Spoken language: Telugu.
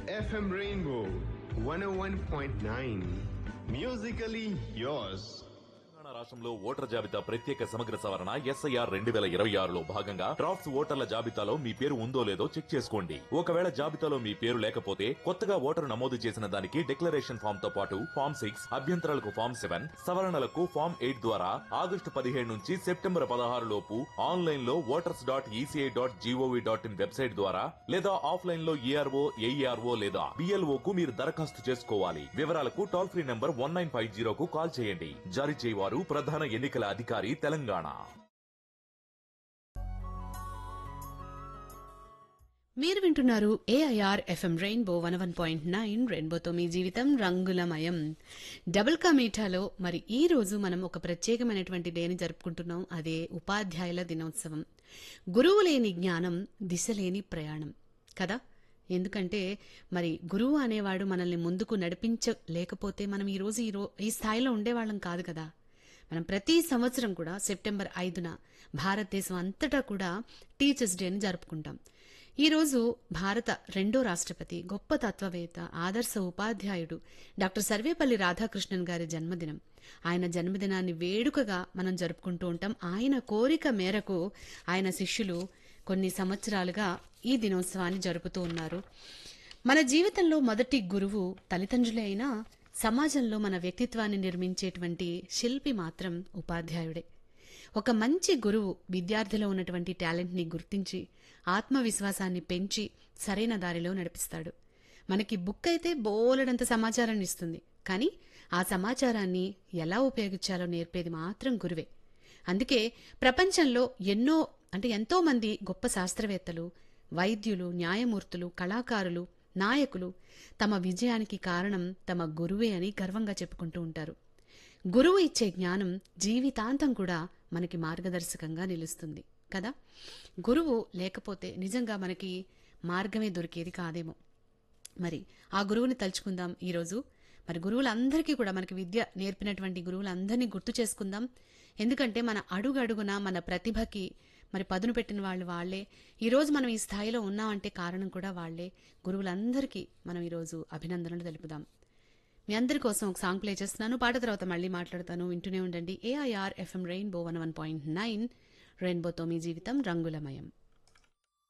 FM Rainbow 101.9. Musically yours. Telangana రాష్ట్రంలో ఓటర్ జాబితా ప్రత్యేక సమగ్ర సవరణ ఎస్ఐఆర్ రెండు వేల ఇరవై ఆరులో భాగంగా డ్రాఫ్ట్స్ ఓటర్ల జాబితాలో మీ పేరు ఉందో లేదో చెక్ చేసుకోండి ఒకవేళ జాబితాలో మీ పేరు లేకపోతే కొత్తగా ఓటరు నమోదు చేసిన దానికి డిక్లరేషన్ ఫామ్ తో పాటు ఫామ్ సిక్స్ అభ్యంతరాలకు ఫామ్ సెవెన్ సవరణలకు ఫామ్ ఎయిట్ ద్వారా ఆగస్టు పదిహేడు నుంచి సెప్టెంబర్ పదహారు లోపు ఆన్లైన్ లో voters dot ECI dot GOV dot in website ద్వారా లేదా ఆఫ్లైన్ లో ఈఆర్ఓ ఏఈఆర్ఓ లేదా బిఎల్ఓ కు మీరు దరఖాస్తు చేసుకోవాలి వివరాలకు toll free number one nine five జీరోకు కాల్ చేయండి జారీ చేయవారు ప్రధాన ఎన్నికల అధికారి తెలంగాణ మీరు వింటున్నారు AIR FM rainbow one one point nine రెయిన్బోతో మీ జీవితం రంగులమయం డబుల్ కా మీఠాలో మరి ఈ రోజు మనం ఒక ప్రత్యేకమైనటువంటి డేని జరుపుకుంటున్నాం అదే ఉపాధ్యాయుల దినోత్సవం గురువు లేని జ్ఞానం దిశ లేని ప్రయాణం కదా ఎందుకంటే మరి గురువు అనేవాడు మనల్ని ముందుకు నడిపించలేకపోతే మనం ఈ రోజు ఈ రో ఈ స్థాయిలో ఉండేవాళ్ళం కాదు కదా మనం ప్రతి సంవత్సరం కూడా సెప్టెంబర్ ఐదున భారతదేశం అంతటా కూడా టీచర్స్ డేని జరుపుకుంటాం ఈరోజు భారత రెండో రాష్ట్రపతి గొప్ప తత్వవేత్త ఆదర్శ ఉపాధ్యాయుడు డాక్టర్ సర్వేపల్లి రాధాకృష్ణన్ గారి జన్మదినం ఆయన జన్మదినాన్ని వేడుకగా మనం జరుపుకుంటూ ఉంటాం ఆయన కోరిక మేరకు ఆయన శిష్యులు కొన్ని సంవత్సరాలుగా ఈ దినోత్సవాన్ని జరుపుతూ ఉన్నారు మన జీవితంలో మొదటి గురువు తల్లిదండ్రులే అయినా సమాజంలో మన వ్యక్తిత్వాన్ని నిర్మించేటువంటి శిల్పి మాత్రం ఉపాధ్యాయుడే ఒక మంచి గురువు విద్యార్థిలో ఉన్నటువంటి టాలెంట్ని గుర్తించి ఆత్మవిశ్వాసాన్ని పెంచి సరైన దారిలో నడిపిస్తాడు మనకి బుక్ అయితే బోలెడంత సమాచారాన్ని ఇస్తుంది కానీ ఆ సమాచారాన్ని ఎలా ఉపయోగించాలో నేర్పేది మాత్రం గురువే అందుకే ప్రపంచంలో ఎన్నో అంటే ఎంతో మంది గొప్ప శాస్త్రవేత్తలు వైద్యులు న్యాయమూర్తులు కళాకారులు నాయకులు తమ విజయానికి కారణం తమ గురువే అని గర్వంగా చెప్పుకుంటూ ఉంటారు గురువు ఇచ్చే జ్ఞానం జీవితాంతం కూడా మనకి మార్గదర్శకంగా నిలుస్తుంది కదా గురువు లేకపోతే నిజంగా మనకి మార్గమే దొరికేది కాదేమో మరి ఆ గురువుని తలుచుకుందాం ఈరోజు మరి గురువులందరికీ కూడా మనకి విద్య నేర్పినటువంటి గురువులందరినీ గుర్తు చేసుకుందాం ఎందుకంటే మన అడుగు అడుగున మన ప్రతిభకి మరి పదును పెట్టిన వాళ్ళు వాళ్లే ఈరోజు మనం ఈ స్థాయిలో ఉన్నామంటే కారణం కూడా వాళ్లే గురువులందరికీ మనం ఈరోజు అభినందనలు తెలుపుదాం మీ అందరి కోసం ఒక సాంగ్ ప్లే చేస్తున్నాను పాట తర్వాత మళ్ళీ మాట్లాడతాను వింటూనే ఉండండి AIR FM rainbow one one point nine రెయిన్బోతో మీ జీవితం రంగులమయం